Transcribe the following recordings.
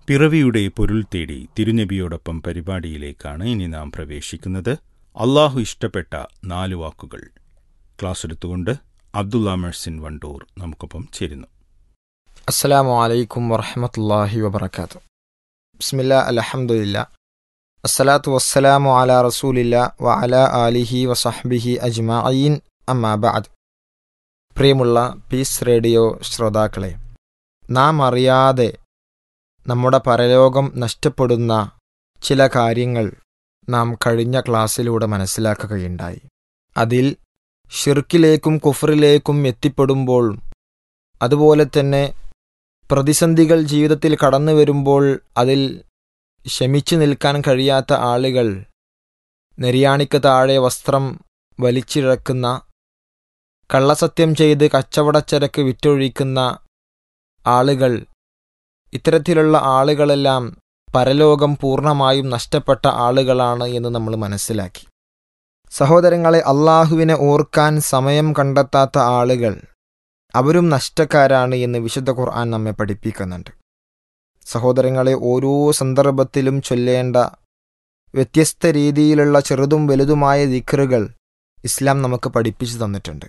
പിറവിയുടെ പൊരുൾ തേടി തിരുനബിയോടൊപ്പം പരിപാടിയിലേക്കാണ് ഇനി നാം പ്രവേശിക്കുന്നത് അള്ളാഹു ഇഷ്ടപ്പെട്ട നാല് വാക്കുകൾ ക്ലാസ് എടുത്തുകൊണ്ട് അബ്ദുള്ള മെഴ്സിൻ വണ്ടൂർ നമുക്കൊപ്പം ചേരുന്നു അസ്സലാമു അലൈക്കും വറഹമത്തല്ലാഹി വബർക്കാത്തു ബിസ്മില്ല അലഹമുല്ല അസ്സലാത്തു വസ്സലാമു അല റസൂലില്ല വ അല ആലിഹി വസഹ്ബിഹി അജ്മഈൻ അമ്മാബാദ് പ്രിയമുള്ള പീസ് റേഡിയോ ശ്രോതാക്കളെ നാം അറിയാതെ നമ്മുടെ പരലോകം നഷ്ടപ്പെടുന്ന ചില കാര്യങ്ങൾ നാം കഴിഞ്ഞ ക്ലാസ്സിലൂടെ മനസ്സിലാക്കുകയുണ്ടായി അതിൽ ഷിർക്കിലേക്കും കുഫറിലേക്കും എത്തിപ്പെടുമ്പോൾ അതുപോലെ തന്നെ പ്രതിസന്ധികൾ ജീവിതത്തിൽ കടന്നു വരുമ്പോൾ അതിൽ ശമിച്ചു നിൽക്കാൻ കഴിയാത്ത ആളുകൾ നെരിയാണിക്ക് താഴെ വസ്ത്രം വലിച്ചിഴക്കുന്ന കള്ളസത്യം ചെയ്ത് കച്ചവടച്ചരക്ക് വിറ്റൊഴിക്കുന്ന ആളുകൾ ഇത്തരത്തിലുള്ള ആളുകളെല്ലാം പരലോകം പൂർണ്ണമായും നഷ്ടപ്പെട്ട ആളുകളാണ് എന്ന് നമ്മൾ മനസ്സിലാക്കി സഹോദരങ്ങളെ അള്ളാഹുവിനെ ഓർക്കാൻ സമയം കണ്ടെത്താത്ത ആളുകൾ അവരും നഷ്ടക്കാരാണ് എന്ന് വിശുദ്ധ ഖുർആൻ നമ്മെ പഠിപ്പിക്കുന്നുണ്ട് സഹോദരങ്ങളെ ഓരോ സന്ദർഭത്തിലും ചൊല്ലേണ്ട വ്യത്യസ്ത രീതിയിലുള്ള ചെറുതും വലുതുമായ ദിക്റുകൾ ഇസ്ലാം നമുക്ക് പഠിപ്പിച്ചു തന്നിട്ടുണ്ട്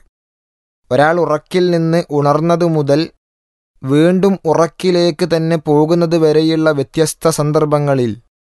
ഒരാൾ ഉറക്കിൽ നിന്ന് ഉണർന്നതു മുതൽ വീണ്ടും ഉറക്കിലേക്ക് തന്നെ പോകുന്നത് വരെയുള്ള വ്യത്യസ്ത സന്ദർഭങ്ങളിൽ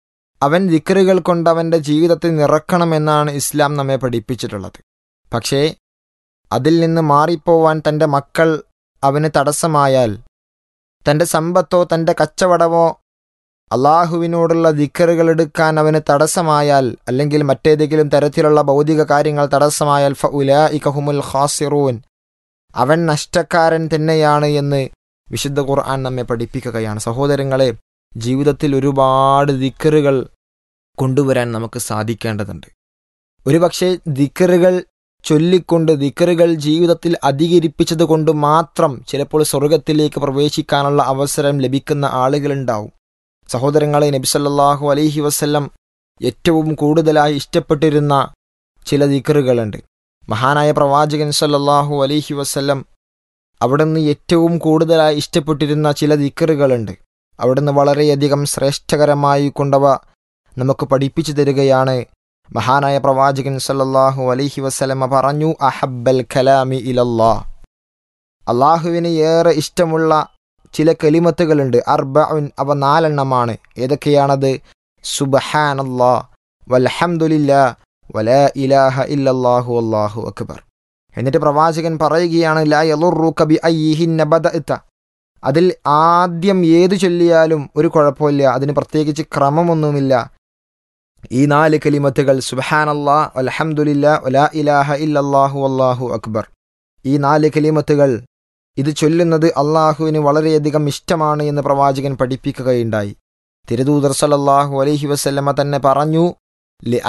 അവൻ ദിക്റുകൾ കൊണ്ട് അവൻ്റെ ജീവിതത്തെ നിറക്കണമെന്നാണ് ഇസ്ലാം നമ്മെ പഠിപ്പിച്ചിട്ടുള്ളത് പക്ഷേ അതിൽ നിന്ന് മാറിപ്പോവാൻ തൻ്റെ മക്കൾ അവന് തടസ്സമായാൽ തൻ്റെ സമ്പത്തോ തൻ്റെ കച്ചവടമോ അള്ളാഹുവിനോടുള്ള ദിക്കറുകൾ എടുക്കാൻ അവന് തടസ്സമായാൽ അല്ലെങ്കിൽ മറ്റേതെങ്കിലും തരത്തിലുള്ള ഭൗതിക കാര്യങ്ങൾ തടസ്സമായാൽ ഫ ഉലാ ഇക്കഹുമുൽ ഖാസിറൂൻ അവൻ നഷ്ടക്കാരൻ തന്നെയാണ് എന്ന് വിശുദ്ധ ഖുർആൻ നമ്മെ പഠിപ്പിക്കുകയാണ് സഹോദരങ്ങളെ ജീവിതത്തിൽ ഒരുപാട് ദിക്കറുകൾ കൊണ്ടുവരാൻ നമുക്ക് സാധിക്കേണ്ടതുണ്ട് ഒരുപക്ഷെ ദിക്കറുകൾ ചൊല്ലിക്കൊണ്ട് ദിക്കറുകൾ ജീവിതത്തിൽ അധികരിപ്പിച്ചത് കൊണ്ട് മാത്രം ചിലപ്പോൾ സ്വർഗത്തിലേക്ക് പ്രവേശിക്കാനുള്ള അവസരം ലഭിക്കുന്ന ആളുകളുണ്ടാവും സഹോദരങ്ങളെ നബിസല്ലാഹു അലൈഹി വസ്ല്ലം ഏറ്റവും കൂടുതലായി ഇഷ്ടപ്പെട്ടിരുന്ന ചില ദിക്കറുകളുണ്ട് മഹാനായ പ്രവാചകൻ സല്ലല്ലാഹു അലൈഹി വസ്ല്ലം അവിടുന്ന് ഏറ്റവും കൂടുതലായി ഇഷ്ടപ്പെട്ടിരുന്ന ചില ദിക്കറുകളുണ്ട് അവിടുന്ന് വളരെയധികം ശ്രേഷ്ഠകരമായി കൊണ്ടവ നമുക്ക് പഠിപ്പിച്ചു തരികയാണ് മഹാനായ പ്രവാചകൻ സല്ലല്ലാഹു അലൈഹി വസല്ലമ പറഞ്ഞു അഹബ്ബൽ കലാമി ഇലല്ലാ അള്ളാഹുവിന് ഏറെ ഇഷ്ടമുള്ള ചില കലിമത്തുകളുണ്ട് അർബഉൻ അവ നാലെണ്ണമാണ് ഏതൊക്കെയാണത് സുബഹാനല്ലാ വൽഹംദുലില്ലാ വലാ ഇലാഹ ഇല്ലല്ലാഹു അല്ലാഹു അക്ബർ എന്നിട്ട് പ്രവാചകൻ പറയുകയാണ് ലാ യളുറുക ബി അയ്യിഹിന്ന ബദഅത അതിൽ ആദ്യം ഏതു ചൊല്ലിയാലും ഒരു കുഴപ്പമില്ല അതിന് പ്രത്യേകിച്ച് ക്രമമൊന്നുമില്ല ഈ നാല് കലിമത്തുകൾ സുബഹാനല്ലാ അലഹമുല്ല ഒലാ ഇലാഹ ഇല്ലല്ലാഹു അല്ലാഹു അക്ബർ ഈ നാല് കലിമത്തുകൾ ഇത് ചൊല്ലുന്നത് അള്ളാഹുവിന് വളരെയധികം ഇഷ്ടമാണ് എന്ന് പ്രവാചകൻ പഠിപ്പിക്കുകയുണ്ടായി തിരുദൂതർ സലല്ലാഹു അലൈഹി വസല്ലമ തന്നെ പറഞ്ഞു